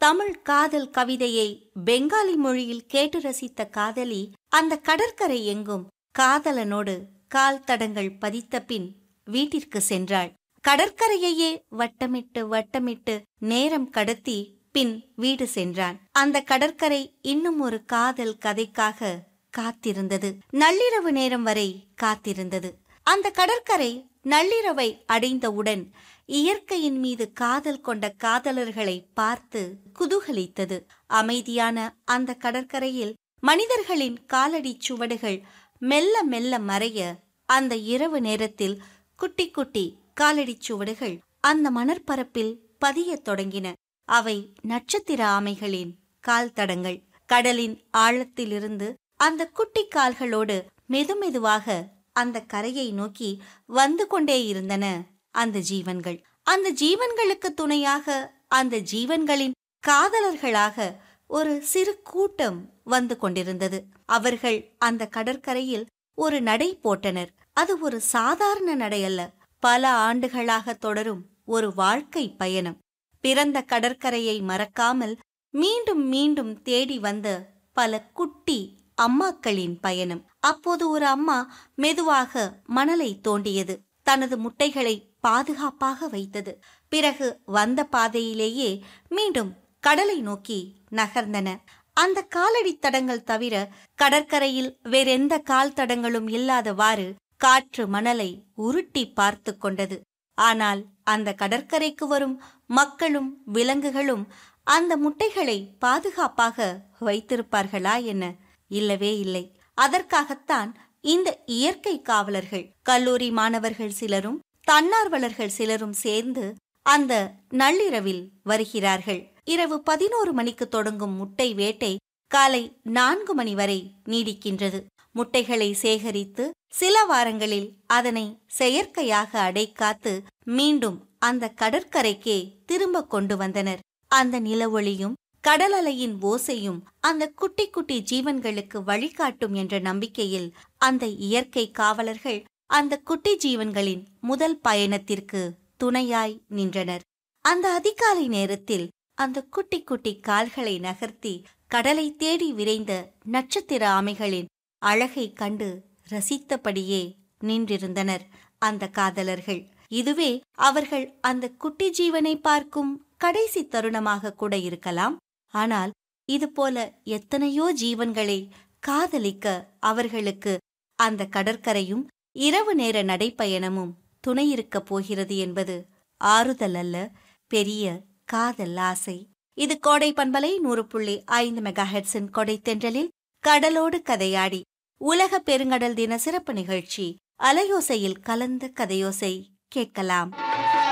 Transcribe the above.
தமிழ் காதல் கவிதையை பெங்காலி மொழியில் கேட்டு ரசித்த காதலி அந்த கடற்கரை எங்கும் காதலனோடு கால் தடங்கள் பதித்த பின் வீட்டிற்கு சென்றாள் கடற்கரையையே வட்டமிட்டு வட்டமிட்டு நேரம் கடத்தி பின் வீடு சென்றான் அந்த கடற்கரை இன்னும் ஒரு காதல் கதைக்காக காத்திருந்தது நள்ளிரவு நேரம் வரை காத்திருந்தது அந்த கடற்கரை நள்ளிரவை அடைந்தவுடன் இயற்கையின் மீது காதல் கொண்ட காதலர்களை பார்த்து குதூகலித்தது அமைதியான அந்த கடற்கரையில் மனிதர்களின் காலடி சுவடுகள் மெல்ல மெல்ல மறைய அந்த இரவு நேரத்தில் குட்டி குட்டி காலடி சுவடுகள் அந்த மணற்பரப்பில் பதியத் தொடங்கின அவை நட்சத்திர ஆமைகளின் கால் தடங்கள் கடலின் ஆழத்திலிருந்து அந்த குட்டி கால்களோடு மெதுமெதுவாக அந்த கரையை நோக்கி வந்து கொண்டே இருந்தன அந்த ஜீவன்கள் அந்த ஜீவன்களுக்கு துணையாக அந்த ஜீவன்களின் காதலர்களாக ஒரு சிறு கூட்டம் வந்து கொண்டிருந்தது அவர்கள் அந்த கடற்கரையில் ஒரு நடை போட்டனர் அது ஒரு சாதாரண நடை அல்ல பல ஆண்டுகளாக தொடரும் ஒரு வாழ்க்கை பயணம் பிறந்த கடற்கரையை மறக்காமல் மீண்டும் மீண்டும் தேடி வந்த பல குட்டி அம்மாக்களின் பயணம் அப்போது ஒரு அம்மா மெதுவாக மணலை தோண்டியது தனது முட்டைகளை பாதுகாப்பாக வைத்தது பிறகு வந்த பாதையிலேயே மீண்டும் கடலை நோக்கி நகர்ந்தன அந்த காலடி தடங்கள் தவிர கடற்கரையில் வேறெந்த கால் தடங்களும் இல்லாதவாறு காற்று மணலை உருட்டி பார்த்து கொண்டது ஆனால் அந்த கடற்கரைக்கு வரும் மக்களும் விலங்குகளும் அந்த முட்டைகளை பாதுகாப்பாக வைத்திருப்பார்களா என்ன இல்லவே இல்லை அதற்காகத்தான் இந்த இயற்கை காவலர்கள் கல்லூரி மாணவர்கள் சிலரும் தன்னார்வலர்கள் சிலரும் சேர்ந்து அந்த நள்ளிரவில் வருகிறார்கள் இரவு பதினோரு மணிக்கு தொடங்கும் முட்டை வேட்டை காலை நான்கு மணி வரை நீடிக்கின்றது முட்டைகளை சேகரித்து சில வாரங்களில் அதனை செயற்கையாக அடைக்காத்து மீண்டும் அந்த கடற்கரைக்கே திரும்ப கொண்டு வந்தனர் அந்த நிலவொளியும் கடல் அலையின் ஓசையும் அந்த குட்டி குட்டி ஜீவன்களுக்கு வழிகாட்டும் என்ற நம்பிக்கையில் அந்த இயற்கை காவலர்கள் அந்த குட்டி ஜீவன்களின் முதல் பயணத்திற்கு துணையாய் நின்றனர் அந்த அதிகாலை நேரத்தில் அந்த குட்டி குட்டி கால்களை நகர்த்தி கடலை தேடி விரைந்த நட்சத்திர ஆமைகளின் அழகை கண்டு ரசித்தபடியே நின்றிருந்தனர் அந்த காதலர்கள் இதுவே அவர்கள் அந்த குட்டி ஜீவனை பார்க்கும் கடைசி தருணமாக கூட இருக்கலாம் ஆனால் இதுபோல எத்தனையோ ஜீவன்களை காதலிக்க அவர்களுக்கு அந்த கடற்கரையும் இரவு நேர நடைப்பயணமும் துணையிருக்கப் போகிறது என்பது ஆறுதல் அல்ல பெரிய காதல் ஆசை இது கோடை பண்பலை நூறு புள்ளி ஐந்து மெகா ஹெட்ஸின் கொடை தென்றலில் கடலோடு கதையாடி உலக பெருங்கடல் தின சிறப்பு நிகழ்ச்சி அலையோசையில் கலந்த கதையோசை கேட்கலாம்